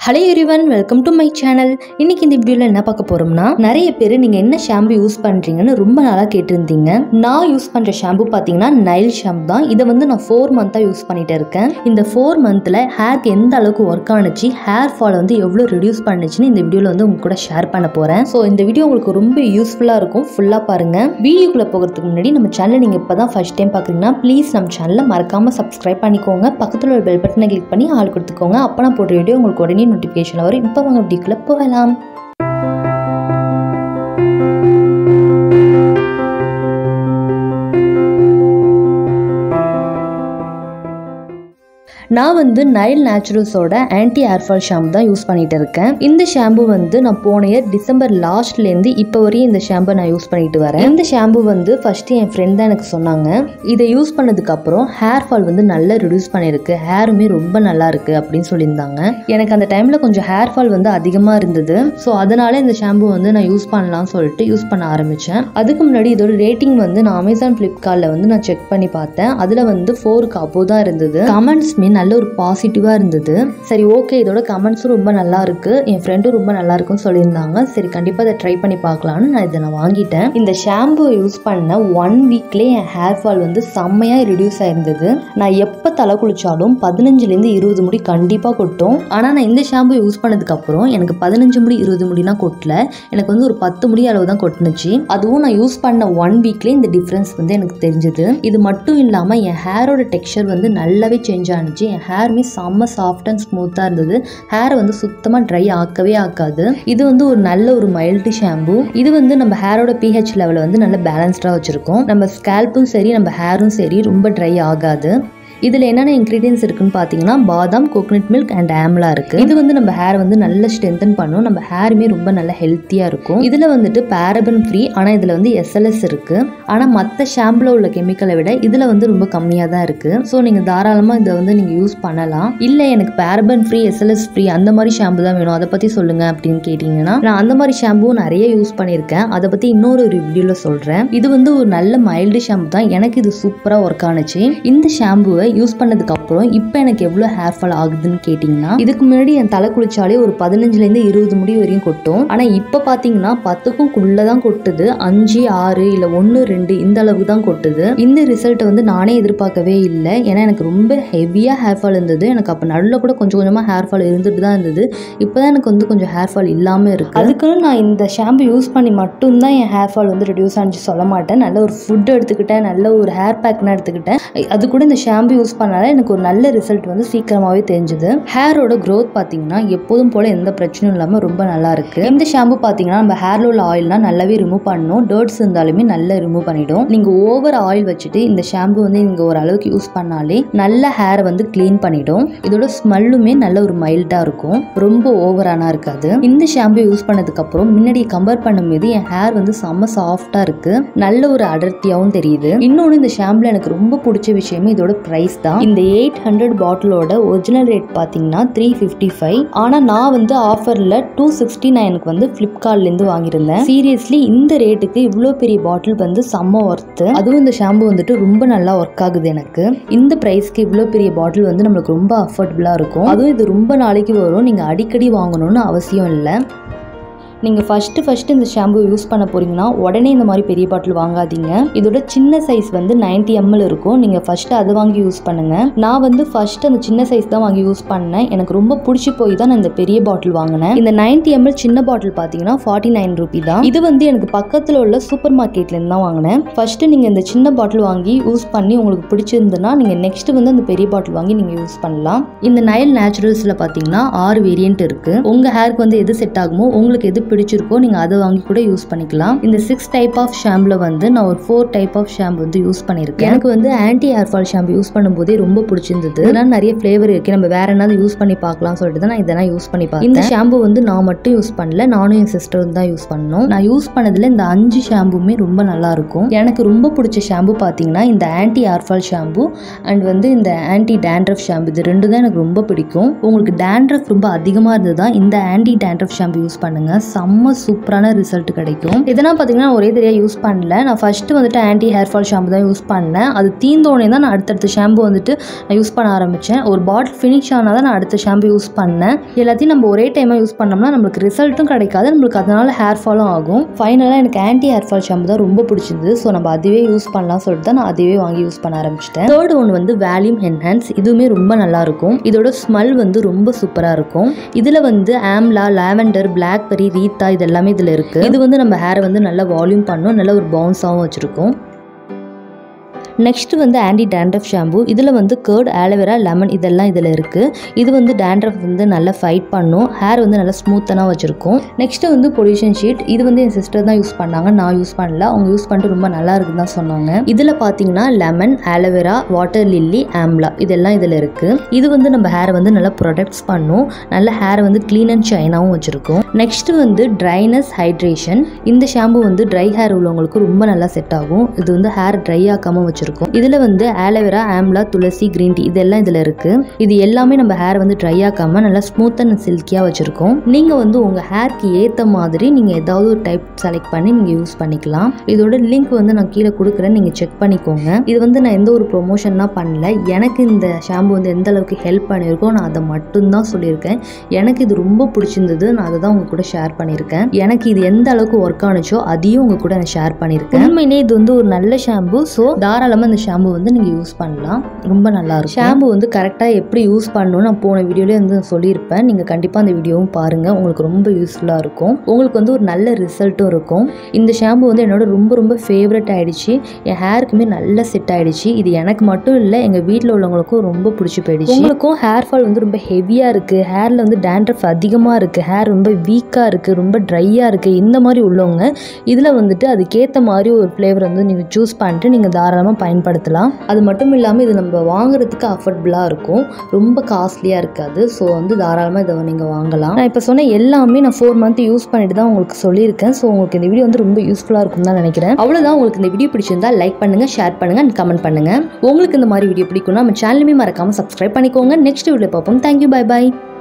hello everyone welcome to my channel இன்னைக்கு இந்த வீடியோவில் என்ன பார்க்க போறோம்னா நிறைய பேர் நீங்கள் என்ன ஷாம்பு யூஸ் பண்ணுறீங்கன்னு ரொம்ப நாளாக கேட்டிருந்தீங்க நான் யூஸ் பண்ணுற ஷாம்பு பார்த்தீங்கன்னா நைல் ஷாம்பு தான் இதை வந்து நான் ஃபோர் மந்த்தாக யூஸ் பண்ணிட்டு இருக்கேன் இந்த ஃபோர் மந்தில் ஹேர்க்கு எந்த அளவுக்கு ஒர்க் ஆனுச்சு ஹேர் ஃபால் வந்து எவ்வளோ ரெடியூஸ் பண்ணுச்சுன்னு இந்த வீடியோவில் வந்து உங்க கூட ஷேர் பண்ண போகிறேன் ஸோ இந்த வீடியோ உங்களுக்கு ரொம்ப யூஸ்ஃபுல்லாக இருக்கும் ஃபுல்லாக பாருங்கள் வீடியோக்குள்ளே போகிறதுக்கு முன்னாடி நம்ம சேனலை நீங்கள் இப்போ தான் ஃபஸ்ட் டைம் பார்க்குறீங்கன்னா ப்ளீஸ் நம்ம சேனலை மறக்காமல் சப்ஸ்கிரைப் பண்ணிக்கோங்க பக்கத்தில் ஒரு பெல் பட்டனை கிளிக் பண்ணி ஆள் கொடுத்துக்கோங்க அப்போ நான் போடுற வீடியோ உங்களுக்கு உடனே நோட்டிஃபிகேஷன் வரும் இப்போ வாங்க வீடியோக்குள்ளே போகலாம் நான் வந்து நைல் நேச்சுரல்ஸோட ஆன்டி ஏர்ஃபால் ஷாம்பு தான் யூஸ் பண்ணிட்டு இருக்கேன் இந்த ஷாம்பு வந்து நான் போன இயர் டிசம்பர் லாஸ்ட்லேருந்து இப்போ வரையும் இந்த ஷாம்பை நான் யூஸ் பண்ணிட்டு வரேன் இந்த ஷாம்பு வந்து ஃபர்ஸ்ட் என் ஃப்ரெண்ட் தான் எனக்கு சொன்னாங்க இதை யூஸ் பண்ணதுக்கு அப்புறம் ஹேர் ஃபால் வந்து நல்லா ரிடியூஸ் பண்ணியிருக்கு ஹேருமே ரொம்ப நல்லா இருக்கு அப்படின்னு சொல்லியிருந்தாங்க எனக்கு அந்த டைம்ல கொஞ்சம் ஹேர் ஃபால் வந்து அதிகமாக இருந்தது ஸோ அதனால இந்த ஷாம்பு வந்து நான் யூஸ் பண்ணலாம்னு சொல்லிட்டு யூஸ் பண்ண ஆரம்பித்தேன் அதுக்கு முன்னாடி இதோட ரேட்டிங் வந்து நான் அமேசான் ஃப்ளிப்கார்ட்டில் வந்து நான் செக் பண்ணி பார்த்தேன் அதில் வந்து ஃபோருக்கு அப்போ தான் இருந்தது கமெண்ட்ஸ்மே நல்ல ஒரு பாசிட்டிவாக இருந்தது சரி ஓகே இதோட கமெண்ட்ஸும் ரொம்ப நல்லா இருக்கு என் ஃப்ரெண்டும் ரொம்ப நல்லா இருக்குன்னு சொல்லியிருந்தாங்க சரி கண்டிப்பாக அதை ட்ரை பண்ணி பார்க்கலான்னு நான் இதை நான் வாங்கிட்டேன் இந்த ஷாம்பு யூஸ் பண்ண ஒன் வீக்லேயே என் ஹேர் ஃபால் வந்து செம்மையாக ரிடியூஸ் ஆயிருந்தது நான் எப்போ தலை குளிச்சாலும் பதினஞ்சுலேருந்து இருபது முடி கண்டிப்பாக கொட்டும் ஆனால் நான் இந்த ஷாம்பு யூஸ் பண்ணதுக்கப்புறம் எனக்கு பதினஞ்சு முடி இருபது முடினா கொட்டல எனக்கு வந்து ஒரு பத்து முடி அளவு தான் கொட்டுனுச்சு அதுவும் நான் யூஸ் பண்ண ஒன் வீக்லேயே இந்த டிஃப்ரென்ஸ் வந்து எனக்கு தெரிஞ்சது இது மட்டும் இல்லாமல் என் ஹேரோட டெக்ஸ்சர் வந்து நல்லாவே சேஞ்ச் ஆனிச்சு என் ஹேருமே செம்ம சாஃப்ட் அண்ட் ஸ்மூத்தாக இருந்தது ஹேரை வந்து சுத்தமாக ட்ரை ஆக்கவே ஆக்காது இது வந்து ஒரு நல்ல ஒரு மைல்டு ஷாம்பு இது வந்து நம்ம ஹேரோட பிஹெச் லெவலை வந்து நல்ல பேலன்ஸ்டாக வச்சுருக்கோம் நம்ம ஸ்கேல்ப்பும் சரி நம்ம ஹேரும் சரி ரொம்ப ட்ரை ஆகாது இதில் என்னென்ன இன்க்ரீடியன்ஸ் இருக்குன்னு பார்த்தீங்கன்னா பாதாம் கோகனட் மில்க் அண்ட் ஆம்லா இருக்குது இது வந்து நம்ம ஹேர் வந்து நல்ல ஸ்ட்ரென்தன் பண்ணும் நம்ம ஹேருமே ரொம்ப நல்ல ஹெல்த்தியாக இருக்கும் இதில் வந்துட்டு பேரபன் ஃப்ரீ ஆனால் இதில் வந்து எஸ்எல்எஸ் இருக்குது ஆனால் மற்ற ஷாம்பில் உள்ள கெமிக்கலை விட இதில் வந்து ரொம்ப கம்மியாக தான் இருக்குது ஸோ நீங்கள் தாராளமாக இதை வந்து நீங்கள் யூஸ் பண்ணலாம் இல்லை எனக்கு பேரபன் ஃப்ரீ எஸ்எல்எஸ் ஃப்ரீ அந்த மாதிரி ஷாம்பு தான் வேணும் அதை பற்றி சொல்லுங்கள் அப்படின்னு கேட்டிங்கன்னா நான் அந்த மாதிரி ஷாம்புவும் நிறைய யூஸ் பண்ணியிருக்கேன் அதை பற்றி இன்னொரு ஒரு வீடியோவில் சொல்கிறேன் இது வந்து ஒரு நல்ல மைல்டு ஷாம்பு தான் எனக்கு இது சூப்பராக ஒர்க் ஆனுச்சு இந்த ஷாம்புவை யூஸ் பண்ணதுக்கு அப்புறம் இப்போ எனக்கு எவ்வளோ ஹேர் ஃபால் ஆகுதுன்னு கேட்டிங்கன்னா இதுக்கு முன்னாடி என் தலை குளிச்சாலே ஒரு பதினஞ்சுலேருந்து இருபது முடி வரையும் கொட்டும் ஆனால் இப்போ பார்த்தீங்கன்னா பத்துக்கும் குள்ள தான் கொட்டுது அஞ்சு ஆறு இல்லை ஒன்று ரெண்டு இந்த அளவுக்கு தான் கொட்டுது இந்த ரிசல்ட்டை வந்து நானே எதிர்பார்க்கவே இல்லை ஏன்னா எனக்கு ரொம்ப ஹெவியாக ஹேர் ஃபால் இருந்தது எனக்கு அப்போ நடுவில் கூட கொஞ்சம் கொஞ்சமாக ஹேர் ஃபால் இருந்துட்டு தான் இருந்தது இப்போ தான் எனக்கு வந்து கொஞ்சம் ஹேர் ஃபால் இல்லாமல் இருக்குது அதுக்குன்னு நான் இந்த ஷாம்பு யூஸ் பண்ணி மட்டும்தான் என் ஹேர் ஃபால் வந்து ரெடியூஸ் ஆனிச்சு சொல்ல மாட்டேன் நல்ல ஒரு ஃபுட் எடுத்துக்கிட்டேன் நல்ல ஒரு ஹேர் பேக்னா எடுத்துக்கிட்டேன் அது கூட இந்த ஷாம்பு யூஸ் பண்ணால எனக்கு ஒரு நல்ல ரிசல்ட் வந்து சீக்கிரமாகவே தெரிஞ்சுது ஹேரோட க்ரோத் பார்த்தீங்கன்னா எப்போதும் போல் எந்த பிரச்சனையும் இல்லாமல் ரொம்ப நல்லா இருக்கு இந்த ஷாம்பு பார்த்தீங்கன்னா நம்ம ஹேரில் உள்ள ஆயில்னா நல்லாவே ரிமூவ் பண்ணணும் டர்ட்ஸ் இருந்தாலுமே நல்லா ரிமூவ் பண்ணிடும் நீங்கள் ஓவர் ஆயில் வச்சுட்டு இந்த ஷாம்பு வந்து நீங்கள் ஒரு அளவுக்கு யூஸ் பண்ணாலே நல்ல ஹேரை வந்து க்ளீன் பண்ணிடும் இதோட ஸ்மெல்லுமே நல்ல ஒரு மைல்டாக இருக்கும் ரொம்ப ஓவரானா இருக்காது இந்த ஷாம்பு யூஸ் பண்ணதுக்கு அப்புறம் முன்னாடி கம்பேர் பண்ணும்போது என் ஹேர் வந்து செம்ம சாஃப்டாக இருக்கு நல்ல ஒரு அடர்த்தியாகவும் தெரியுது இன்னொன்று இந்த ஷாம்புல எனக்கு ரொம்ப பிடிச்ச விஷயமே இதோட ப்ரைஸ் தான் இந்த எயிட் ஹண்ட்ரட் பாட்டிலோட ஒரிஜினல் ரேட் பார்த்தீங்கன்னா த்ரீ ஃபிஃப்டி ஃபைவ் ஆனால் நான் வந்து ஆஃபரில் டூ சிக்ஸ்டி நைனுக்கு வந்து ஃப்ளிப்கார்ட்லேருந்து வாங்கியிருந்தேன் சீரியஸ்லி இந்த ரேட்டுக்கு இவ்வளோ பெரிய பாட்டில் வந்து செம்ம ஒர்த்து அதுவும் இந்த ஷாம்பு வந்துட்டு ரொம்ப நல்லா ஒர்க் ஆகுது எனக்கு இந்த ப்ரைஸ்க்கு இவ்வளோ பெரிய பாட்டில் வந்து நம்மளுக்கு ரொம்ப அஃபோர்டபுளாக இருக்கும் அதுவும் இது ரொம்ப நாளைக்கு வரும் நீங்கள் அடிக்கடி வாங்கணும்னு அவசியம் இல்லை நீங்கள் ஃபஸ்ட்டு ஃபஸ்ட்டு இந்த ஷாம்பு யூஸ் பண்ண போகிறீங்கன்னா உடனே இந்த மாதிரி பெரிய பாட்டில் வாங்காதீங்க இதோட சின்ன சைஸ் வந்து 90 எம்எல் இருக்கும் நீங்கள் ஃபஸ்ட்டு அதை வாங்கி யூஸ் பண்ணுங்கள் நான் வந்து ஃபஸ்ட்டு அந்த சின்ன சைஸ் தான் வாங்கி யூஸ் பண்ணேன் எனக்கு ரொம்ப பிடிச்சி போய் தான் நான் இந்த பெரிய பாட்டில் வாங்கினேன் இந்த 90 எம்எல் சின்ன பாட்டில் பார்த்தீங்கன்னா ஃபார்ட்டி நைன் ருபி தான் இது வந்து எனக்கு பக்கத்தில் உள்ள சூப்பர் மார்க்கெட்லேருந்து தான் வாங்கினேன் ஃபஸ்ட்டு நீங்கள் இந்த சின்ன பாட்டில் வாங்கி யூஸ் பண்ணி உங்களுக்கு பிடிச்சிருந்ததுன்னா நீங்கள் நெக்ஸ்ட் வந்து அந்த பெரிய பாட்டில் வாங்கி நீங்கள் யூஸ் பண்ணலாம் இந்த நைல் நேச்சுரல்ஸில் பார்த்தீங்கன்னா ஆறு வேரியன்ட் இருக்குது உங்கள் ஹேருக்கு வந்து எது செட் ஆகுமோ உங்களுக்கு எது பிடிச்சிருக்கோ நீங்கள் அதை வாங்கி கூட யூஸ் பண்ணிக்கலாம் இந்த சிக்ஸ் டைப் ஆஃப் ஷாம்பில் வந்து நான் ஒரு ஃபோர் டைப் ஆஃப் ஷாம்பு வந்து யூஸ் பண்ணியிருக்கேன் எனக்கு வந்து anti hair fall shampoo use பண்ணும்போதே ரொம்ப பிடிச்சிருந்தது இதெல்லாம் நிறைய ஃப்ளேவர் இருக்கு நம்ம வேற என்னது யூஸ் பண்ணி பார்க்கலாம் சொல்லிட்டு தான் நான் இதெல்லாம் யூஸ் பண்ணி பார்த்தேன் இந்த ஷாம்பு வந்து நான் மட்டும் யூஸ் பண்ணல நானும் என் சிஸ்டரும் தான் யூஸ் பண்ணோம் நான் யூஸ் பண்ணதுல இந்த அஞ்சு ஷாம்புமே ரொம்ப நல்லா இருக்கும் எனக்கு ரொம்ப பிடிச்ச ஷாம்பு பார்த்தீங்கன்னா இந்த anti hair fall shampoo and வந்து இந்த ஆன்டி டேண்ட்ரஃப் ஷாம்பு இது ரெண்டு தான் எனக்கு ரொம்ப பிடிக்கும் உங்களுக்கு டேண்ட்ரஃப் ரொம்ப அதிகமாக இருந்தது தான் இந்த ஆன்டி டேண்ட்ரஃப் ஷாம்பு யூஸ் பண்ணுங்க செம்ம சூப்பரான ரிசல்ட் கிடைக்கும் இதெல்லாம் பார்த்தீங்கன்னா ஒரே தெரியாக யூஸ் பண்ணல நான் ஃபஸ்ட்டு வந்துட்டு ஆன்டி ஹேர் ஃபால் ஷாம்பு தான் யூஸ் பண்ணேன் அது தீந்தோடனே தான் நான் அடுத்தடுத்த ஷாம்பு வந்துட்டு நான் யூஸ் பண்ண ஆரம்பித்தேன் ஒரு பாட்டில் ஃபினிஷ் ஆனால் தான் நான் அடுத்த ஷாம்பு யூஸ் பண்ணேன் எல்லாத்தையும் நம்ம ஒரே டைமாக யூஸ் பண்ணோம்னா நம்மளுக்கு ரிசல்ட்டும் கிடைக்காது நம்மளுக்கு அதனால ஹேர் ஃபாலும் ஆகும் ஃபைனலாக எனக்கு ஆன்டி ஹேர் ஃபால் ஷாம்பு தான் ரொம்ப பிடிச்சிருந்தது ஸோ நம்ம அதுவே யூஸ் பண்ணலாம் சொல்லிட்டு தான் நான் அதுவே வாங்கி யூஸ் பண்ண ஆரம்பிச்சிட்டேன் தேர்ட் ஒன் வந்து வேல்யூம் என்ஹான்ஸ் இதுவுமே ரொம்ப நல்லா இருக்கும் இதோட ஸ்மெல் வந்து ரொம்ப சூப்பராக இருக்கும் இதில் வந்து ஆம்லா லாவெண்டர் பிளாக்பெரி ரீத்தா இது எல்லாமே இதில் இருக்குது இது வந்து நம்ம ஹேரை வந்து நல்லா வால்யூம் பண்ணும் நல்ல ஒரு பவுன்ஸாகவும் வச்சுருக்கும் நெக்ஸ்ட் வந்து ஆன்டி டேண்ட்ரஃப் ஷாம்பு இதில் வந்து கர்ட் ஆலோவேரா லெமன் இதெல்லாம் இதில் இருக்குது இது வந்து டேண்ட்ரஃப் வந்து நல்லா ஃபைட் பண்ணும் ஹேர் வந்து நல்லா ஸ்மூத்தனாக வச்சுருக்கும் நெக்ஸ்ட்டு வந்து பொல்யூஷன் ஷீட் இது வந்து என் சிஸ்டர் தான் யூஸ் பண்ணாங்க நான் யூஸ் பண்ணல அவங்க யூஸ் பண்ணிட்டு ரொம்ப நல்லா இருக்குன்னு தான் சொன்னாங்க இதில் பார்த்தீங்கன்னா lemon aloe vera water lily amla இதெல்லாம் இதில் இருக்குது இது வந்து நம்ம ஹேரை வந்து நல்லா ப்ரொடெக்ட்ஸ் பண்ணும் நல்ல ஹேரை வந்து க்ளீன் அண்ட் ஷைனாகவும் வச்சுருக்கும் நெக்ஸ்ட் வந்து ட்ரைனஸ் ஹைட்ரேஷன் இந்த ஷாம்பு வந்து ட்ரை ஹேர் உள்ளவங்களுக்கு ரொம்ப நல்லா செட் ஆகும் இது வந்து ஹேர் ட்ரை ஆக்காமல் வச்சுருக்கும் இருக்கும் இதில் வந்து aloe vera amla tulsi green tea இதெல்லாம் இதில் இருக்குது இது எல்லாமே நம்ம ஹேர் வந்து ட்ரை ஆக்காமல் நல்லா ஸ்மூத் அண்ட் சில்கியாக வச்சுருக்கோம் நீங்கள் வந்து உங்கள் ஹேர்க்கு ஏற்ற மாதிரி நீங்கள் ஏதாவது ஒரு டைப் செலக்ட் பண்ணி நீங்கள் யூஸ் பண்ணிக்கலாம் இதோட லிங்க் வந்து நான் கீழே கொடுக்குறேன் நீங்கள் செக் பண்ணிக்கோங்க இது வந்து நான் எந்த ஒரு ப்ரொமோஷன்லாம் பண்ணல எனக்கு இந்த ஷாம்பு வந்து எந்த அளவுக்கு ஹெல்ப் பண்ணியிருக்கோ நான் அதை மட்டும்தான் சொல்லியிருக்கேன் எனக்கு இது ரொம்ப பிடிச்சிருந்தது நான் அதை தான் உங்க கூட ஷேர் பண்ணியிருக்கேன் எனக்கு இது எந்த அளவுக்கு ஒர்க் ஆனுச்சோ அதையும் உங்க கூட நான் ஷேர் பண்ணியிருக்கேன் உண்மையிலே இது வந்து ஒரு நல்ல ஷாம்பு ஸோ தாராளமாக இந்த ஷாம்பு வந்து நீங்கள் யூஸ் பண்ணலாம் ரொம்ப நல்லா இருக்கும் ஷாம்பு வந்து கரெக்டாக எப்படி யூஸ் பண்ணணும்னு நான் போன வீடியோலேயே வந்து நான் சொல்லியிருப்பேன் நீங்கள் கண்டிப்பாக அந்த வீடியோவும் பாருங்கள் உங்களுக்கு ரொம்ப யூஸ்ஃபுல்லாக இருக்கும் உங்களுக்கு வந்து ஒரு நல்ல ரிசல்ட்டும் இருக்கும் இந்த ஷாம்பு வந்து என்னோட ரொம்ப ரொம்ப ஃபேவரட் ஆயிடுச்சு என் ஹேருக்குமே நல்ல செட் ஆயிடுச்சு இது எனக்கு மட்டும் இல்லை எங்கள் வீட்டில் உள்ளவங்களுக்கும் ரொம்ப பிடிச்சி போயிடுச்சு உங்களுக்கும் ஹேர் ஃபால் வந்து ரொம்ப ஹெவியாக இருக்குது ஹேரில் வந்து டேண்ட்ரஃப் அதிகமாக இருக்குது ஹேர் ரொம்ப வீக்காக இருக்குது ரொம்ப ட்ரையாக இருக்குது இந்த மாதிரி உள்ளவங்க இதில் வந்துட்டு அதுக்கேற்ற மாதிரி ஒரு ஃப்ளேவர் வந்து நீங்கள் சூஸ் பண்ணிட்டு நீங்கள் தாராளமாக பயன்படுத்தலாம் அது மட்டும் இல்லாமல் இது நம்ம வாங்குறதுக்கு அஃபோர்டபுளாக இருக்கும் ரொம்ப காஸ்ட்லியாக இருக்காது ஸோ வந்து தாராளமாக இதை நீங்கள் வாங்கலாம் நான் இப்போ சொன்ன எல்லாமே நான் ஃபோர் மந்த் யூஸ் பண்ணிட்டு தான் உங்களுக்கு சொல்லியிருக்கேன் ஸோ உங்களுக்கு இந்த வீடியோ வந்து ரொம்ப யூஸ்ஃபுல்லாக இருக்கும் தான் நினைக்கிறேன் அவ்வளோதான் உங்களுக்கு இந்த வீடியோ பிடிச்சிருந்தா லைக் பண்ணுங்கள் ஷேர் பண்ணுங்கள் அண்ட் கமெண்ட் பண்ணுங்கள் உங்களுக்கு இந்த மாதிரி வீடியோ பிடிக்கும்னா நம்ம சேனலுமே மறக்காமல் சப்ஸ்கிரைப் பண்ணிக்கோங்க நெக்ஸ்ட் வீடியோ பார்ப்போம் தேங்க்யூ பை பை